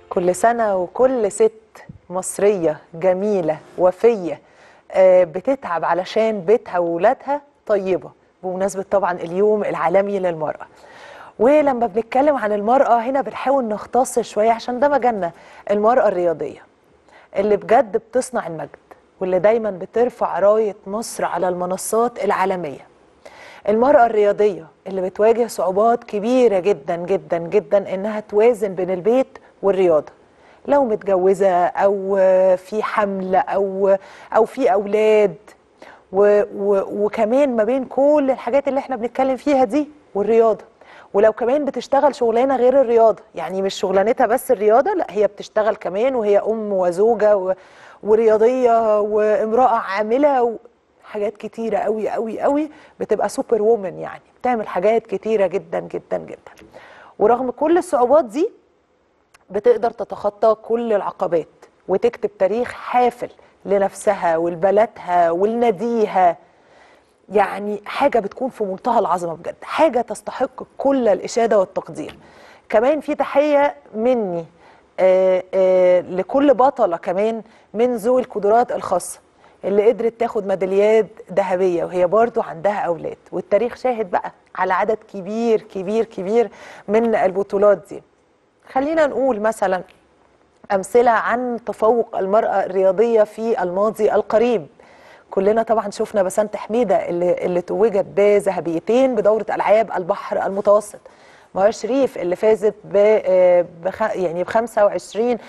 كل سنة وكل ست مصرية جميلة وفية آه، بتتعب علشان بيتها وولادها طيبة بمناسبة طبعا اليوم العالمي للمرأة ولما بنتكلم عن المرأة هنا بنحاول نختصر شوية عشان ده مجالنا المرأة الرياضية اللي بجد بتصنع المجد واللي دايما بترفع راية مصر على المنصات العالمية المرأة الرياضية اللي بتواجه صعوبات كبيرة جدا جدا جدا إنها توازن بين البيت والرياضة لو متجوزة أو في حمل أو أو في أولاد و و وكمان ما بين كل الحاجات اللي احنا بنتكلم فيها دي والرياضة ولو كمان بتشتغل شغلانة غير الرياضة يعني مش شغلانتها بس الرياضة لا هي بتشتغل كمان وهي أم وزوجة و ورياضية وامرأة عاملة و... حاجات كتيرة قوي قوي قوي بتبقى سوبر وومن يعني بتعمل حاجات كتيرة جدا جدا جدا ورغم كل الصعوبات دي بتقدر تتخطى كل العقبات وتكتب تاريخ حافل لنفسها ولبلدها ولناديها يعني حاجة بتكون في منتهى العظمة بجد حاجة تستحق كل الإشادة والتقدير كمان في تحية مني آآ آآ لكل بطلة كمان من ذوي القدرات الخاصة اللي قدرت تاخد ميداليات ذهبيه وهي برضو عندها اولاد والتاريخ شاهد بقى على عدد كبير كبير كبير من البطولات دي خلينا نقول مثلا امثله عن تفوق المراه الرياضيه في الماضي القريب كلنا طبعا شفنا بسنت حميده اللي اللي توجت بذهبيتين بدوره العاب البحر المتوسط مهار شريف اللي فازت ب بخ يعني ب 25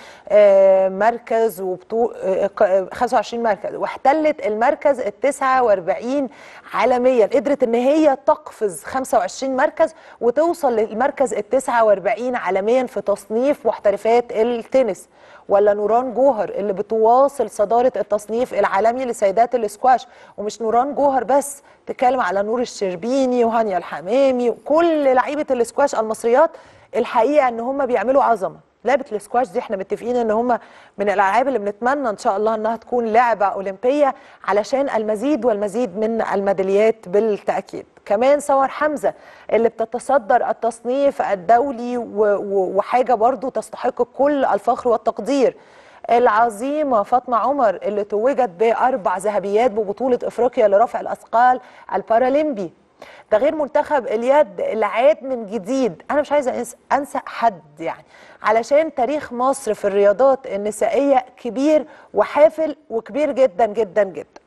مركز وبطو 25 مركز واحتلت المركز ال 49 عالميا قدرت ان هي تقفز 25 مركز وتوصل للمركز ال 49 عالميا في تصنيف محترفات التنس ولا نوران جوهر اللي بتواصل صداره التصنيف العالمي لسيدات الاسكواش ومش نوران جوهر بس تتكلم على نور الشربيني وهانيا الحمامي وكل لعيبه الاسكواش المصريات الحقيقه ان هم بيعملوا عظمه لعبه الاسكواش دي احنا متفقين ان هم من الالعاب اللي بنتمنى ان شاء الله انها تكون لعبه اولمبيه علشان المزيد والمزيد من الميداليات بالتاكيد كمان سمر حمزه اللي بتتصدر التصنيف الدولي وحاجه برضو تستحق كل الفخر والتقدير العظيمة فاطمة عمر اللي توجت بأربع ذهبيات ببطولة إفريقيا لرفع الأثقال البارالمبي ده غير منتخب اليد اللي عاد من جديد أنا مش عايزة أنسى حد يعني علشان تاريخ مصر في الرياضات النسائية كبير وحافل وكبير جدا جدا جدا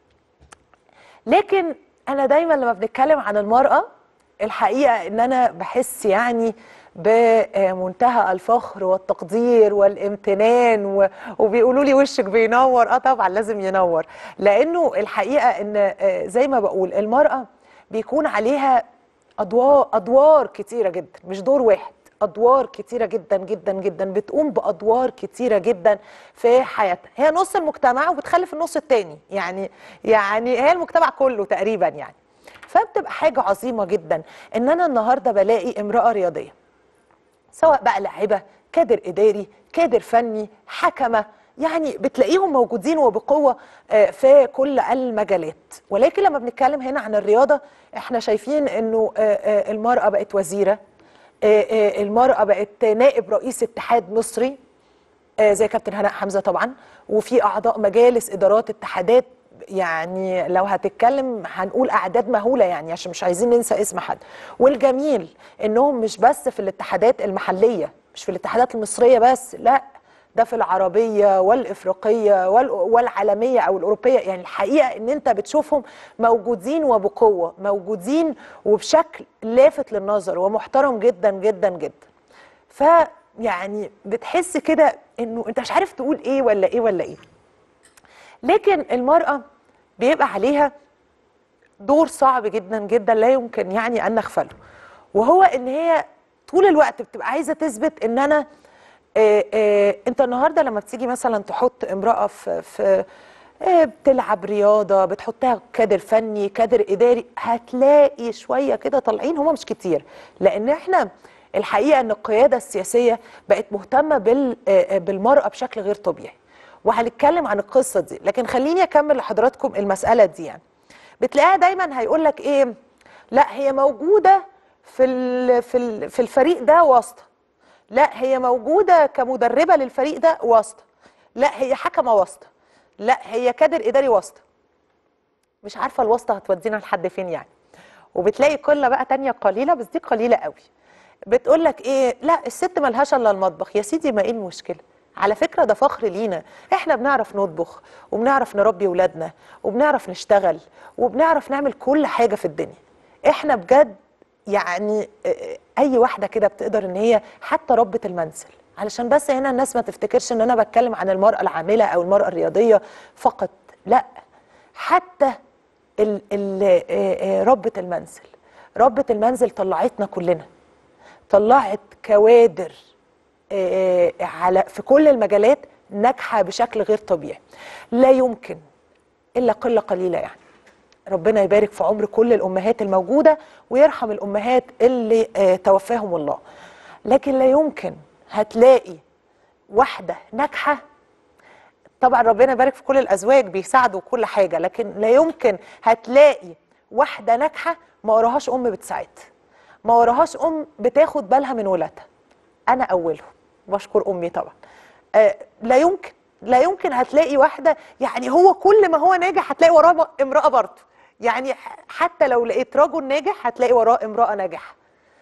لكن أنا دايما لما بنتكلم عن المرأة الحقيقة إن أنا بحس يعني بمنتهى الفخر والتقدير والامتنان و... وبيقولوا لي وشك بينور اه طبعا لازم ينور لانه الحقيقه ان زي ما بقول المراه بيكون عليها ادوار ادوار كتيره جدا مش دور واحد ادوار كتيره جدا جدا جدا بتقوم بادوار كتيره جدا في حياتها هي نص المجتمع وبتخلف النص التاني يعني يعني هي المجتمع كله تقريبا يعني فبتبقى حاجه عظيمه جدا ان انا النهارده بلاقي امراه رياضيه سواء بقى لاعبه كادر اداري كادر فني حكمه يعني بتلاقيهم موجودين وبقوه في كل المجالات ولكن لما بنتكلم هنا عن الرياضه احنا شايفين انه المراه بقت وزيره المراه بقت نائب رئيس اتحاد مصري زي كابتن هناء حمزه طبعا وفي اعضاء مجالس ادارات اتحادات يعني لو هتتكلم هنقول اعداد مهوله يعني عشان مش عايزين ننسى اسم حد والجميل انهم مش بس في الاتحادات المحليه مش في الاتحادات المصريه بس لا ده في العربيه والافريقيه والعالميه او الاوروبيه يعني الحقيقه ان انت بتشوفهم موجودين وبقوه موجودين وبشكل لافت للنظر ومحترم جدا جدا جدا فيعني بتحس كده انه انت مش عارف تقول ايه ولا ايه ولا ايه لكن المرأة بيبقى عليها دور صعب جدا جدا لا يمكن يعني أن نغفله وهو إن هي طول الوقت بتبقى عايزة تثبت إن أنا آآ آآ أنت النهاردة لما بتيجي مثلا تحط امرأة في, في بتلعب رياضة بتحطها كادر فني كادر إداري هتلاقي شوية كده طالعين هما مش كتير لأن إحنا الحقيقة إن القيادة السياسية بقت مهتمة بالمرأة بشكل غير طبيعي وهنتكلم عن القصه دي لكن خليني اكمل لحضراتكم المساله دي يعني بتلاقيها دايما هيقول لك ايه لا هي موجوده في ال في ال في الفريق ده واسطه لا هي موجوده كمدربه للفريق ده واسطه لا هي حكمه واسطه لا هي كادر اداري واسطه مش عارفه الواسطه هتودينا لحد فين يعني وبتلاقي قله بقى تانية قليله بس دي قليله قوي بتقول لك ايه لا الست ملهاش الا المطبخ يا سيدي ما ايه المشكله على فكره ده فخر لينا احنا بنعرف نطبخ وبنعرف نربي ولادنا وبنعرف نشتغل وبنعرف نعمل كل حاجه في الدنيا احنا بجد يعني آه، اي واحده كده بتقدر ان هي حتى ربة المنزل علشان بس هنا الناس ما تفتكرش ان انا بتكلم عن المراه العامله او المراه الرياضيه فقط لا حتى ال ال آه، آه، ربة المنزل ربة المنزل طلعتنا كلنا طلعت كوادر آه، على في كل المجالات ناجحه بشكل غير طبيعي لا يمكن الا قله قليله يعني ربنا يبارك في عمر كل الامهات الموجوده ويرحم الامهات اللي آه، توفاهم الله لكن لا يمكن هتلاقي واحده ناجحه طبعا ربنا يبارك في كل الازواج بيساعدوا كل حاجه لكن لا يمكن هتلاقي واحده ناجحه ما وراهاش ام بتساعد ما وراهاش ام بتاخد بالها من ولادها انا اولهم بشكر امي طبعا آه لا يمكن لا يمكن هتلاقي واحده يعني هو كل ما هو ناجح هتلاقي وراه امراه برضه يعني ح- حتى لو لقيت رجل ناجح هتلاقي وراه امراه ناجحه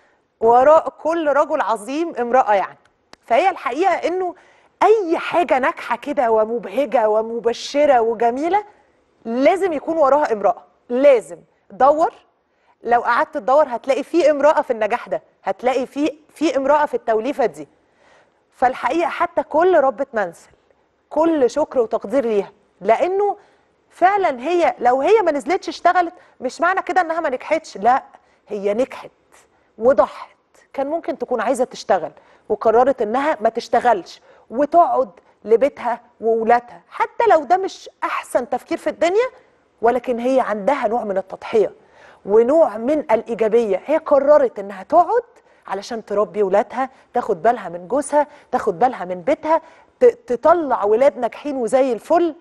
وراء كل رجل عظيم امرأة يعني فهي الحقيقة انه اي حاجة ناجحة كده ومبهجة ومبشرة وجميلة لازم يكون وراها امرأة لازم دور لو قعدت تدور هتلاقي في امرأة في النجاح ده هتلاقي في في امرأة في التوليفة دي فالحقيقة حتى كل ربة منزل كل شكر وتقدير ليها لانه فعلا هي لو هي ما نزلتش اشتغلت مش معنى كده انها ما نجحتش لا هي نجحت وضحت كان ممكن تكون عايزه تشتغل وقررت انها ما تشتغلش وتقعد لبيتها وولادها حتى لو ده مش احسن تفكير في الدنيا ولكن هي عندها نوع من التضحيه ونوع من الايجابيه هي قررت انها تقعد علشان تربي ولادها تاخد بالها من جوزها تاخد بالها من بيتها ت- تطلع ولاد ناجحين وزي الفل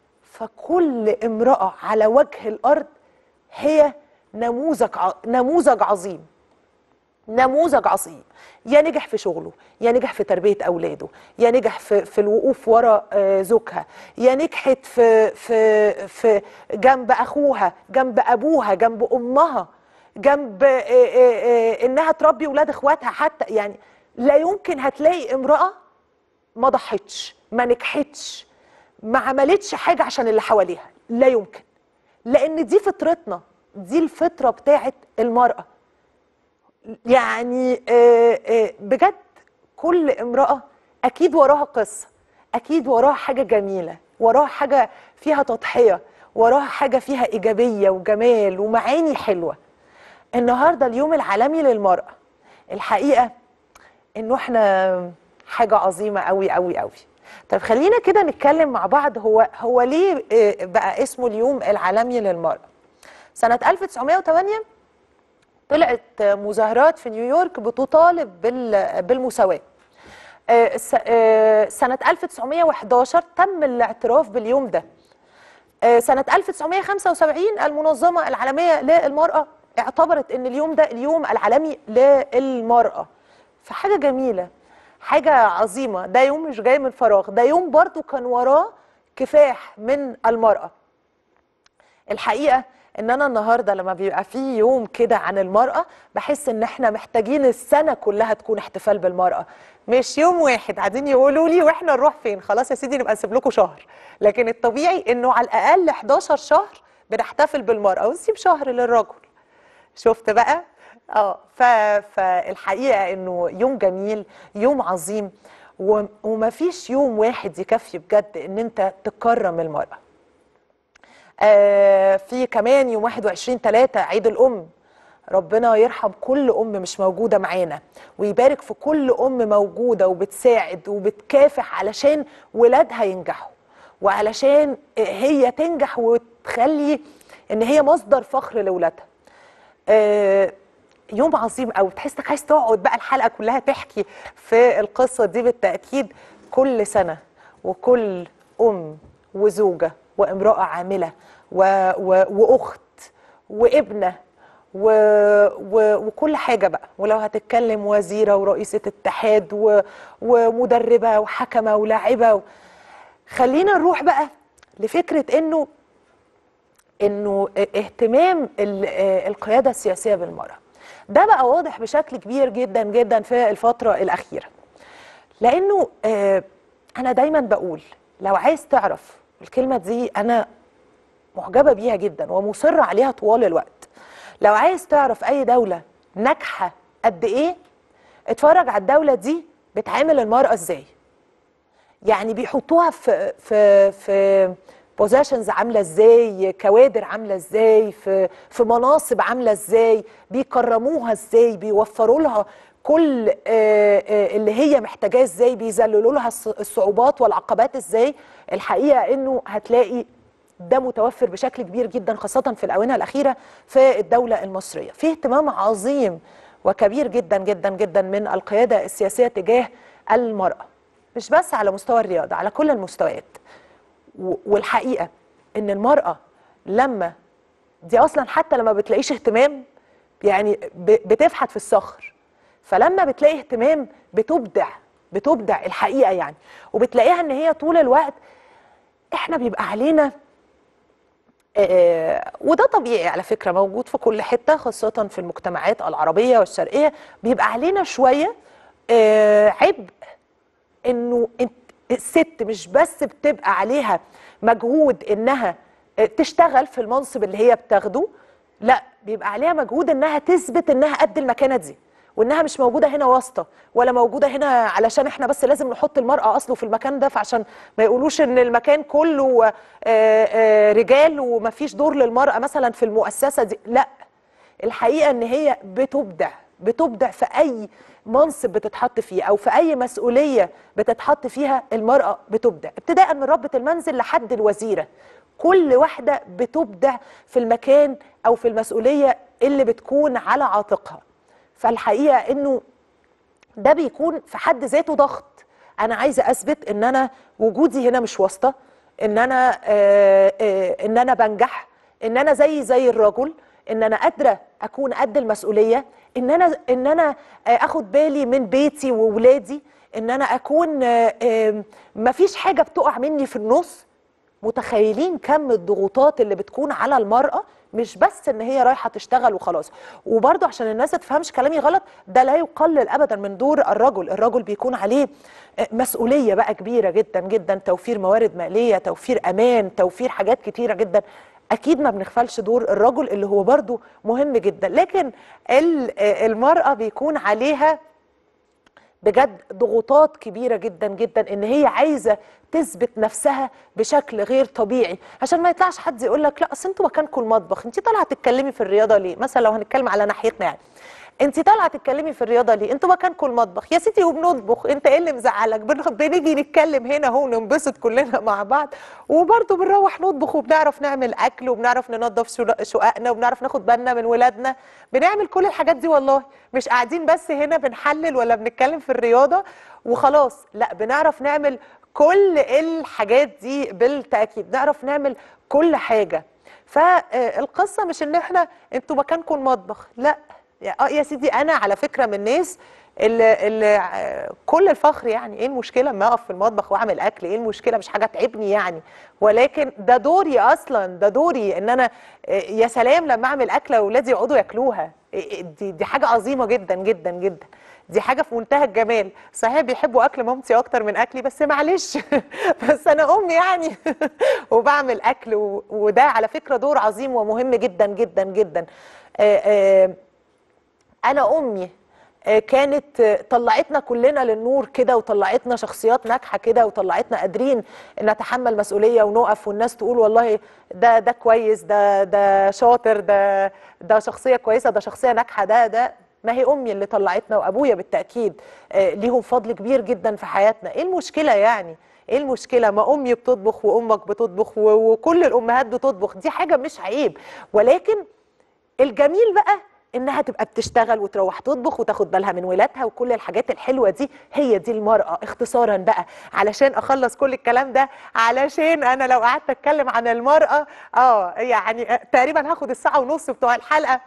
فكل امراه على وجه الارض هي نموذج ع- نموذج عظيم نموذج عظيم يا نجح في شغله يا نجح في تربية أولاده يا نجح في, في الوقوف ورا آه، زوجها يا نجحت في, في, في جنب أخوها جنب أبوها جنب أمها جنب آه، آه، آه، إنها تربي ولاد إخواتها حتى يعني لا يمكن هتلاقي امرأة ما ضحتش ما نجحتش ما عملتش حاجة عشان اللي حواليها لا يمكن لأن دي فطرتنا دي الفطرة بتاعت المرأة يعني آه، آه، بجد كل امرأة أكيد وراها قصة أكيد وراها حاجة جميلة وراها حاجة فيها تضحية وراها حاجة فيها إيجابية وجمال ومعاني حلوة النهاردة اليوم العالمي للمرأة الحقيقة إنه إحنا حاجة عظيمة قوي قوي قوي طيب خلينا كده نتكلم مع بعض هو هو ليه آه، بقى اسمه اليوم العالمي للمرأة سنة 1908 طلعت مظاهرات في نيويورك بتطالب بال- بالمساواة آه، س- آه، سنة 1911 تم الاعتراف باليوم ده آه، سنة 1975 المنظمة العالمية للمرأة اعتبرت ان اليوم ده اليوم العالمي للمرأة فحاجة جميلة حاجة عظيمة ده يوم مش جاي من فراغ ده يوم برضو كان وراه كفاح من المرأة الحقيقه ان انا النهارده لما بيبقى في يوم كده عن المراه بحس ان احنا محتاجين السنه كلها تكون احتفال بالمراه مش يوم واحد قاعدين يقولوا لي واحنا نروح فين خلاص يا سيدي نبقى نسيب لكم شهر لكن الطبيعي انه على الاقل 11 شهر بنحتفل بالمراه ونسيب شهر للرجل شفت بقى اه ف... فالحقيقه انه يوم جميل يوم عظيم و... ومفيش يوم واحد يكفي بجد ان انت تكرم المراه آه في كمان يوم 21 3 عيد الأم ربنا يرحم كل أم مش موجودة معانا ويبارك في كل أم موجودة وبتساعد وبتكافح علشان ولادها ينجحوا وعلشان هي تنجح وتخلي إن هي مصدر فخر لولادها آه، يوم عظيم قوي تحس انك عايز تقعد بقى الحلقه كلها تحكي في القصه دي بالتاكيد كل سنه وكل ام وزوجه وامراه عامله و... و... واخت وابنه و... و... وكل حاجه بقى ولو هتتكلم وزيره ورئيسه اتحاد و... ومدربه وحكمه ولاعبه و... خلينا نروح بقى لفكره انه انه اهتمام ال- آه القياده السياسيه بالمراه ده بقى واضح بشكل كبير جدا جدا في الفتره الاخيره لانه آه انا دايما بقول لو عايز تعرف الكلمه دي انا معجبه بيها جدا ومصره عليها طوال الوقت لو عايز تعرف اي دوله ناجحه قد ايه اتفرج على الدوله دي بتعامل المراه ازاي يعني بيحطوها في في في بوزيشنز عامله ازاي كوادر عامله ازاي في في مناصب عامله ازاي بيكرموها ازاي بيوفروا لها كل آه، آه، اللي هي محتاجاه ازاي بيذللوا لها الص- الصعوبات والعقبات ازاي الحقيقه انه هتلاقي ده متوفر بشكل كبير جدا خاصه في الاونه الاخيره في الدوله المصريه في اهتمام عظيم وكبير جدا جدا جدا من القياده السياسيه تجاه المراه مش بس على مستوى الرياضه على كل المستويات و- والحقيقه ان المراه لما دي اصلا حتى لما بتلاقيش اهتمام يعني ب- بتفحت في الصخر فلما بتلاقي اهتمام بتبدع بتبدع الحقيقه يعني وبتلاقيها ان هي طول الوقت احنا بيبقى علينا آه، وده طبيعي على فكره موجود في كل حته خاصه في المجتمعات العربيه والشرقيه بيبقى علينا شويه آه، عبء انه انت الست مش بس بتبقى عليها مجهود انها تشتغل في المنصب اللي هي بتاخده لا بيبقى عليها مجهود انها تثبت انها قد المكانه دي وانها مش موجوده هنا واسطه ولا موجوده هنا علشان احنا بس لازم نحط المراه اصله في المكان ده فعشان ما يقولوش ان المكان كله آه، آه، رجال ومفيش دور للمراه مثلا في المؤسسه دي لا الحقيقه ان هي بتبدع بتبدع في اي منصب بتتحط فيه او في اي مسؤوليه بتتحط فيها المراه بتبدع ابتداء من ربة المنزل لحد الوزيره كل واحده بتبدع في المكان او في المسؤوليه اللي بتكون على عاتقها فالحقيقه انه ده بيكون في حد ذاته ضغط انا عايزه اثبت ان انا وجودي هنا مش واسطه ان انا آه، آه، ان انا بنجح ان انا زي زي الرجل ان انا قادره اكون قد المسؤوليه ان انا ان انا آه، اخد بالي من بيتي وولادي ان انا اكون آه، آه، مفيش حاجه بتقع مني في النص متخيلين كم الضغوطات اللي بتكون على المرأة مش بس ان هي رايحة تشتغل وخلاص وبرضه عشان الناس ما تفهمش كلامي غلط ده لا يقلل ابدا من دور الرجل الرجل بيكون عليه مسؤولية بقى كبيرة جدا جدا توفير موارد مالية توفير امان توفير حاجات كتيرة جدا اكيد ما بنغفلش دور الرجل اللي هو برضه مهم جدا لكن ال- المرأة بيكون عليها بجد ضغوطات كبيرة جدا جدا ان هي عايزة تثبت نفسها بشكل غير طبيعي عشان ما يطلعش حد يقول لك لا اصل انتوا مكانكم المطبخ انت طالعه تتكلمي في الرياضه ليه مثلا لو هنتكلم على ناحيتنا يعني انت طالعه تتكلمي في الرياضه ليه انتوا مكانكم المطبخ يا ستي وبنطبخ انت ايه اللي مزعلك بن- بنيجي نتكلم هنا اهو ننبسط كلنا مع بعض وبرضه بنروح نطبخ وبنعرف نعمل اكل وبنعرف ننظف شقق- شققنا وبنعرف ناخد بالنا من ولادنا بنعمل كل الحاجات دي والله مش قاعدين بس هنا بنحلل ولا بنتكلم في الرياضه وخلاص لا بنعرف نعمل كل الحاجات دي بالتاكيد نعرف نعمل كل حاجه فالقصه مش ان احنا انتوا مكانكم المطبخ لا يا- اه يا سيدي انا على فكره من الناس اللي, اللي آه، كل الفخر يعني ايه المشكله اما اقف في المطبخ واعمل اكل ايه المشكله مش حاجه تعبني يعني ولكن ده دوري اصلا ده دوري ان انا آه، يا سلام لما اعمل اكله واولادي يقعدوا ياكلوها إيه- إيه دي دي حاجه عظيمه جدا جدا جدا دي حاجه في منتهى الجمال صحيح بيحبوا اكل مامتي اكتر من اكلي بس معلش بس انا ام يعني وبعمل اكل و- وده على فكره دور عظيم ومهم جدا جدا جدا آه، آه، انا امي آه، كانت آه، طلعتنا كلنا للنور كده وطلعتنا شخصيات ناجحه كده وطلعتنا قادرين نتحمل مسؤوليه ونقف والناس تقول والله ده ده كويس ده ده شاطر ده ده شخصيه كويسه ده شخصيه ناجحه ده ده ما هي امي اللي طلعتنا وابويا بالتاكيد آه، ليهم فضل كبير جدا في حياتنا ايه المشكله يعني ايه المشكله ما امي بتطبخ وامك بتطبخ و- وكل الامهات بتطبخ دي حاجه مش عيب ولكن الجميل بقى انها تبقى بتشتغل وتروح تطبخ وتاخد بالها من ولادها وكل الحاجات الحلوه دي هي دي المراه اختصارا بقى علشان اخلص كل الكلام ده علشان انا لو قعدت اتكلم عن المراه اه يعني تقريبا هاخد الساعه ونص بتوع الحلقه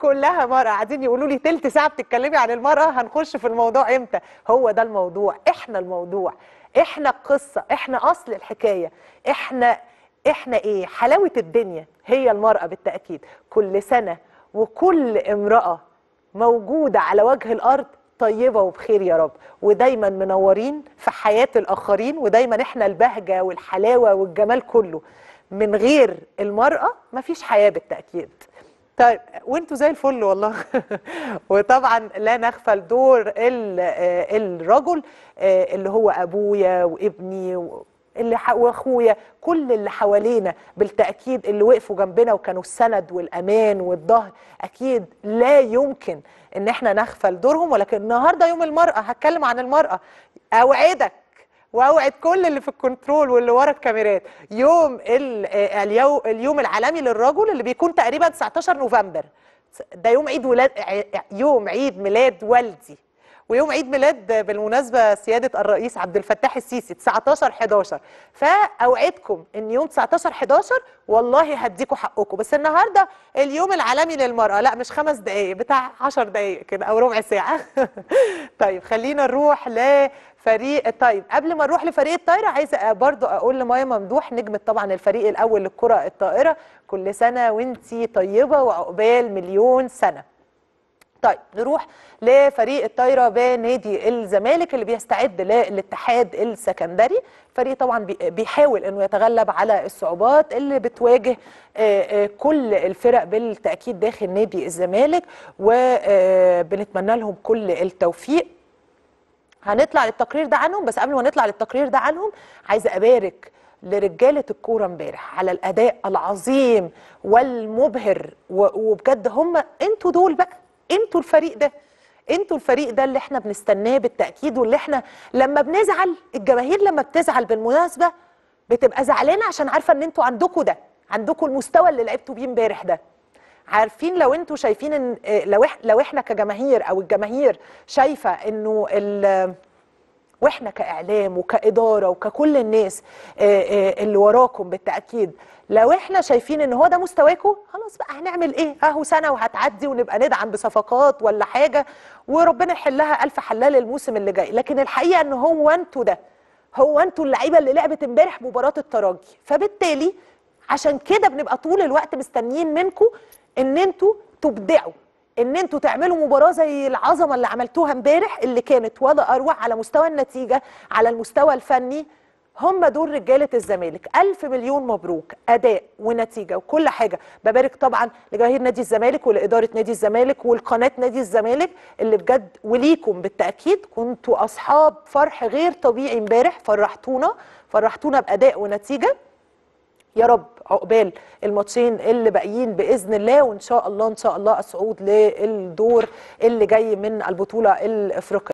كلها مرأة قاعدين يقولوا لي تلت ساعة بتتكلمي عن المرأة هنخش في الموضوع امتى هو ده الموضوع احنا الموضوع احنا القصة احنا اصل الحكاية احنا احنا ايه حلاوة الدنيا هي المرأة بالتأكيد كل سنة وكل امرأة موجودة على وجه الأرض طيبة وبخير يا رب ودايما منورين في حياة الآخرين ودايما احنا البهجة والحلاوة والجمال كله من غير المرأة مفيش حياة بالتأكيد طيب وانتوا زي الفل والله وطبعا لا نغفل دور ال- آه، الرجل آه، اللي هو ابويا وابني و- اللي ح- واخويا كل اللي حوالينا بالتاكيد اللي وقفوا جنبنا وكانوا السند والامان والظهر اكيد لا يمكن ان احنا نغفل دورهم ولكن النهارده يوم المراه هتكلم عن المراه اوعدك واوعد كل اللي في الكنترول واللي ورا الكاميرات يوم ال- آه، اليو- اليوم العالمي للرجل اللي بيكون تقريبا 19 نوفمبر ده يوم عيد ولاد ع- يوم عيد ميلاد والدي ويوم عيد ميلاد بالمناسبه سياده الرئيس عبد الفتاح السيسي 19 11 فاوعدكم ان يوم 19 11 والله هديكوا حقكم بس النهارده اليوم العالمي للمراه لا مش خمس دقائق بتاع 10 دقائق كده او ربع ساعه طيب خلينا نروح لفريق طيب قبل ما نروح لفريق الطايره عايزه برضو اقول لمايا ممدوح نجمه طبعا الفريق الاول للكره الطائره كل سنه وانتي طيبه وعقبال مليون سنه طيب نروح لفريق الطايره بنادي الزمالك اللي بيستعد للاتحاد السكندري فريق طبعا بي- بيحاول انه يتغلب على الصعوبات اللي بتواجه آه، آه، كل الفرق بالتاكيد داخل نادي الزمالك وبنتمنى لهم كل التوفيق هنطلع للتقرير ده عنهم بس قبل ما نطلع للتقرير ده عنهم عايزه ابارك لرجاله الكوره امبارح على الاداء العظيم والمبهر و- وبجد هم انتوا دول بقى انتوا الفريق ده انتوا الفريق ده اللي احنا بنستناه بالتاكيد واللي احنا لما بنزعل الجماهير لما بتزعل بالمناسبه بتبقى زعلانه عشان عارفه ان انتوا عندكم ده عندكم المستوى اللي لعبتوا بيه امبارح ده عارفين لو انتوا شايفين ان اه، لو إح لو احنا كجماهير او الجماهير شايفه انه ال- واحنا كاعلام وكاداره وككل الناس آه، آه، اللي وراكم بالتاكيد لو احنا شايفين ان هو ده مستواكم خلاص بقى هنعمل ايه اهو سنه وهتعدي ونبقى ندعم بصفقات ولا حاجه وربنا يحلها الف حلال الموسم اللي جاي لكن الحقيقه ان هو انتوا ده هو انتوا اللعيبه اللي لعبت امبارح مباراه الترجي فبالتالي عشان كده بنبقى طول الوقت مستنيين منكم ان انتوا تبدعوا ان انتوا تعملوا مباراه زي العظمه اللي عملتوها امبارح اللي كانت ولا اروع على مستوى النتيجه على المستوى الفني هم دول رجاله الزمالك الف مليون مبروك اداء ونتيجه وكل حاجه ببارك طبعا لجماهير نادي الزمالك ولاداره نادي الزمالك والقناه نادي الزمالك اللي بجد وليكم بالتاكيد كنتوا اصحاب فرح غير طبيعي امبارح فرحتونا فرحتونا باداء ونتيجه يا رب عقبال الماتشين اللي باقيين باذن الله وان شاء الله ان شاء الله الصعود للدور اللي جاي من البطوله الافريقيه